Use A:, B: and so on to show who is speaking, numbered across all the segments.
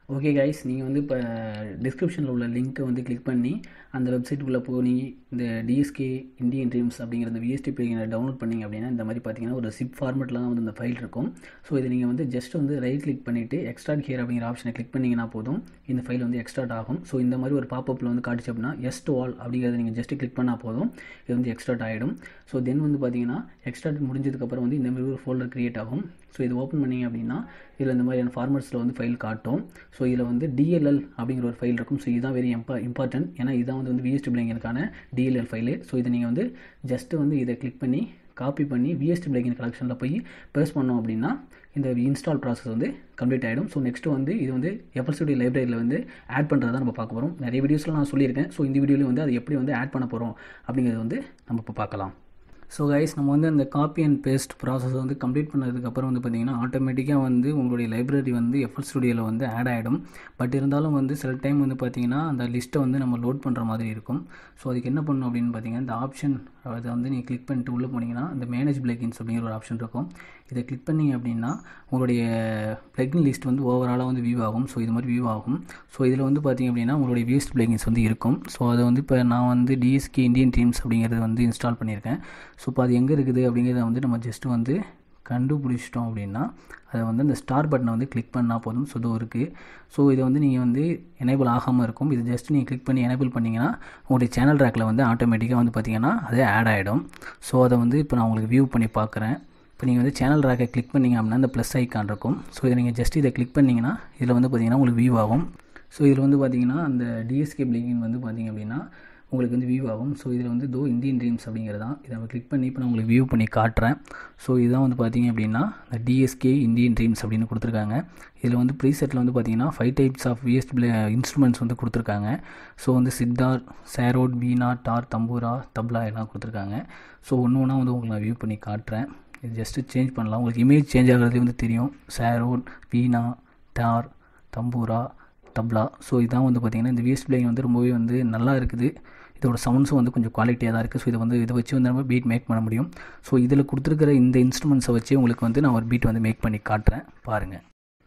A: okay guys நீங்கள் வந்து இப்போ டிஸ்கிரிப்ஷனில் உள்ள லிங்க்கை வந்து கிளிக் பண்ணி அந்த வெப்சைட்டுக்குள்ளே போய் இந்த டிஎஸ்கே இந்தியன் ட்ரீம்ஸ் அப்படிங்கிற இந்த விஎஸ்டி பிளேனை டவுன்லோட் பண்ணிங்க அப்படின்னா இந்த மாதிரி பார்த்தீங்கன்னா ஒரு சிப் ஃபார்மெட்டில் தான் வந்து இந்த ஃபைல் இருக்கும் ஸோ இது நீங்கள் வந்து ஜஸ்ட் வந்து ரைட் கிளிக் பண்ணிவிட்டு எக்ஸ்ட்ராட் ஹியர் அப்படிங்கிற ஆப்ஷனை கிளிக் பண்ணிங்கன்னா போதும் இந்த ஃபைல் வந்து எக்ஸ்ட்ராட் ஆகும் ஸோ இந்த மாதிரி ஒரு பாப்பப்பில் வந்து காட்டுச்சு அப்படின்னா எஸ் டு ஆல் அப்படிங்கிறத நீங்கள் ஜஸ்ட் கிளிக் பண்ணால் போதும் இது வந்து எக்ஸ்ட்ராட் ஆகிடும் ஸோ தென் வந்து பார்த்தீங்கன்னா எக்ஸ்ட்ராட் முடிஞ்சதுக்கப்புறம் வந்து இந்த மாதிரி ஒரு ஃபோல்டர் க்ரியேட் ஆகும் ஸோ இது ஓப்பன் பண்ணிங்க அப்படின்னா இதில் இந்த மாதிரியான ஃபார்மட்ஸில் வந்து ஃபைல் காட்டும் ஸோ இதில் வந்து டிஎல்எல் அப்படிங்கிற ஒரு ஃபைல் இருக்கும் ஸோ இதுதான் வெரி இம்பா இம்பார்ட்டன்ட் ஏன்னா இதான் வந்து வந்து விஎஸ்டி பிளேங்கிற்கான டிஎல்எல் ஃபைலு ஸோ இதை நீங்கள் வந்து ஜஸ்ட்டு வந்து இதை கிளிக் பண்ணி காப்பி பண்ணி விஎஸ்டி பிளேகின் கலெக்ஷனில் போய் பேஸ்ட் பண்ணோம் அப்படின்னா இந்த இன்ஸ்டால் ப்ராசஸ் வந்து கம்ப்ளீட் ஆகிடும் ஸோ நெக்ஸ்ட்டு வந்து இது வந்து எஃப்எல்சிடி லைப்ரரியில் வந்து ஆட் பண்ணுறதா நம்ம பார்க்க போகிறோம் நிறைய வீடியோஸில் நான் சொல்லியிருக்கேன் ஸோ இந்த வீடியோலையும் வந்து அது எப்படி வந்து ஆட் பண்ண போகிறோம் அப்படிங்கிறது வந்து நம்ம இப்போ பார்க்கலாம் ஸோ கைஸ் நம்ம வந்து அந்த காப்பி அண்ட் பேஸ்ட் ப்ராசஸ் வந்து கம்ப்ளீட் பண்ணதுக்கப்புறம் வந்து பார்த்திங்கன்னா ஆட்டோமேட்டிக்காக வந்து உங்களுடைய லைப்ரரி வந்து எஃப்எல் ஸ்டுடியோவில் வந்து ஆட் ஆகிடும் பட் இருந்தாலும் வந்து சில டைம் வந்து பார்த்திங்கன்னா அந்த லிஸ்ட்டை வந்து நம்ம லோட் பண்ணுற மாதிரி இருக்கும் ஸோ அதுக்கு என்ன பண்ணணும் அப்படின்னு பார்த்தீங்கன்னா இந்த ஆப்ஷன் அதை வந்து நீங்கள் கிளிக் பண்ணிட்டு உள்ளே போனீங்கன்னா இந்த மேனேஜ் பிளக்கின்ஸ் அப்படிங்கிற ஒரு ஆப்ஷன் இருக்கும் இதை கிளிக் பண்ணிங்க அப்படின்னா உங்களுடைய பிளக்கின் லிஸ்ட் வந்து ஓவராலாக வந்து வியூ ஆகும் ஸோ இது மாதிரி வியூ ஆகும் ஸோ இதில் வந்து பார்த்திங்க அப்படின்னா உங்களுடைய வியூஸ்ட் பிளக்கின்ஸ் வந்து இருக்கும் ஸோ அதை வந்து இப்போ நான் வந்து டிஎஸ்கே இந்தியன் டீம்ஸ் அப்படிங்கிறது வந்து இன்ஸ்டால் பண்ணியிருக்கேன் ஸோ இப்போ அது எங்கே இருக்குது அப்படிங்கிறத வந்து நம்ம ஜஸ்ட்டு வந்து கண்டுபிடிச்சிட்டோம் அப்படின்னா அதை வந்து அந்த ஸ்டார் பட்டனை வந்து கிளிக் பண்ணால் போதும் ஸோ இதோ இருக்குது ஸோ இதை வந்து நீங்கள் வந்து எனேபிள் ஆகாமல் இருக்கும் இது ஜஸ்ட் நீங்கள் கிளிக் பண்ணி எனேபிள் பண்ணிங்கன்னா உங்களுடைய சேனல் ரேக்கில் வந்து ஆட்டோமேட்டிக்காக வந்து பார்த்திங்கன்னா அதே ஆட் ஆகிடும் ஸோ அதை வந்து இப்போ நான் உங்களுக்கு வியூ பண்ணி பார்க்குறேன் இப்போ நீங்கள் வந்து சேனல் ரேக்கை கிளிக் பண்ணிங்க அப்படின்னா இந்த ப்ளஸ் ஐக்கான் இருக்கும் ஸோ இதை நீங்கள் ஜஸ்ட் இதை கிளிக் பண்ணிங்கன்னா இதில் வந்து பார்த்திங்கன்னா உங்களுக்கு வியூ ஆகும் ஸோ இதில் வந்து பார்த்திங்கன்னா அந்த டிஎஸ்கே பிளிங்கின் வந்து பார்த்திங்க அப்படின்னா உங்களுக்கு வந்து வியூ ஆகும் ஸோ இதில் வந்து தோ இந்தியன் ட்ரீம்ஸ் அப்படிங்கிறது தான் இதை நம்ம கிளிக் பண்ணி இப்போ நான் உங்களுக்கு வியூ பண்ணி காட்டுறேன் ஸோ இதுதான் வந்து பார்த்திங்க அப்படின்னா இந்த டிஎஸ்கே இந்தியன் ட்ரீம்ஸ் அப்படின்னு கொடுத்துருக்காங்க இதில் வந்து ப்ரீசெட்டில் வந்து பார்த்திங்கன்னா five types of VST instruments வந்து கொடுத்துருக்காங்க ஸோ வந்து சித்தார் சேரோட் வீணா டார் தம்பூரா தப்லா எல்லாம் கொடுத்துருக்காங்க ஸோ ஒன்று ஒன்றா வந்து உங்களுக்கு நான் வியூ பண்ணி காட்டுறேன் இது ஜஸ்ட்டு சேஞ்ச் பண்ணலாம் உங்களுக்கு இமேஜ் சேஞ்ச் ஆகிறது வந்து தெரியும் சேரோட் வீணா டார் தம்பூரா தப்லா ஸோ இதான் வந்து பார்த்திங்கன்னா இந்த விஎஸ் பிளேயிங் வந்து ரொம்பவே வந்து நல்லா இருக்குது இதோட சவுண்ட்ஸும் வந்து கொஞ்சம் குவாலிட்டியாக தான் இருக்குது ஸோ இதை வந்து இதை வச்சு வந்து நம்ம பீட் மேக் பண்ண முடியும் ஸோ இதில் கொடுத்துருக்கிற இந்த இன்ஸ்ட்ருமெண்ட்ஸை வச்சு உங்களுக்கு வந்து நான் ஒரு பீட் வந்து மேக் பண்ணி காட்டுறேன் பாருங்கள்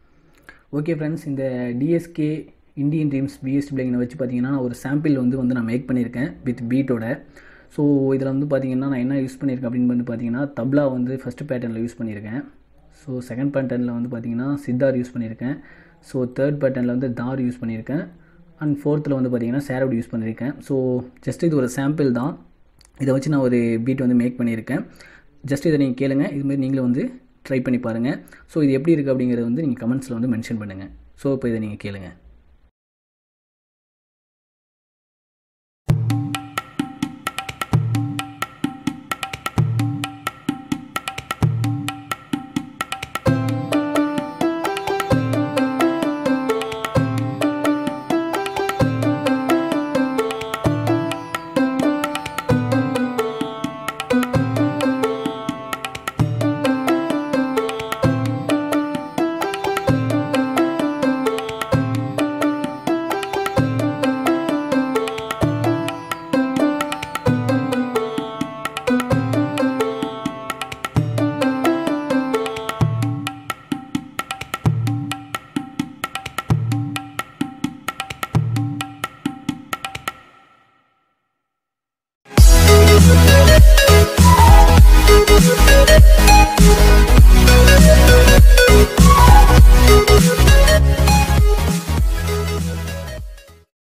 A: ஓகே ஃப்ரெண்ட்ஸ் இந்த டிஎஸ்கே இந்தியன் ட்ரீம்ஸ் பிஎஸ்டி பிளேங்கினை வச்சு பார்த்தீங்கன்னா ஒரு சாம்பிள் வந்து வந்து நான் மேக் பண்ணியிருக்கேன் வித் பீட்டோட ஸோ இதில் வந்து பார்த்திங்கன்னா நான் என்ன யூஸ் பண்ணியிருக்கேன் அப்படின்னு வந்து பார்த்தீங்கன்னா தப்லா வந்து ஃபஸ்ட்டு பேட்டர்னில் யூஸ் பண்ணியிருக்கேன் ஸோ செகண்ட் பேட்டர்னில் வந்து பார்த்திங்கன்னா சித்தார் யூஸ் பண்ணியிருக்கேன் ஸோ தேர்ட் பேட்டர்னில் வந்து தார் யூஸ் பண்ணியிருக்கேன் அண்ட் ஃபோர்த்தில் வந்து பார்த்திங்கன்னா சேரோட் யூஸ் பண்ணியிருக்கேன் ஸோ ஜஸ்ட் இது ஒரு சாம்பிள் தான் இதை வச்சு நான் ஒரு பீட் வந்து மேக் பண்ணியிருக்கேன் ஜஸ்ட் இதை நீங்கள் கேளுங்க இதுமாரி நீங்களும் வந்து ட்ரை பண்ணி பாருங்கள் ஸோ இது எப்படி இருக்குது அப்படிங்கிறத வந்து நீங்கள் கமெண்ட்ஸில் வந்து மென்ஷன் பண்ணுங்கள் ஸோ இப்போ இதை நீங்கள் கேளுங்கள்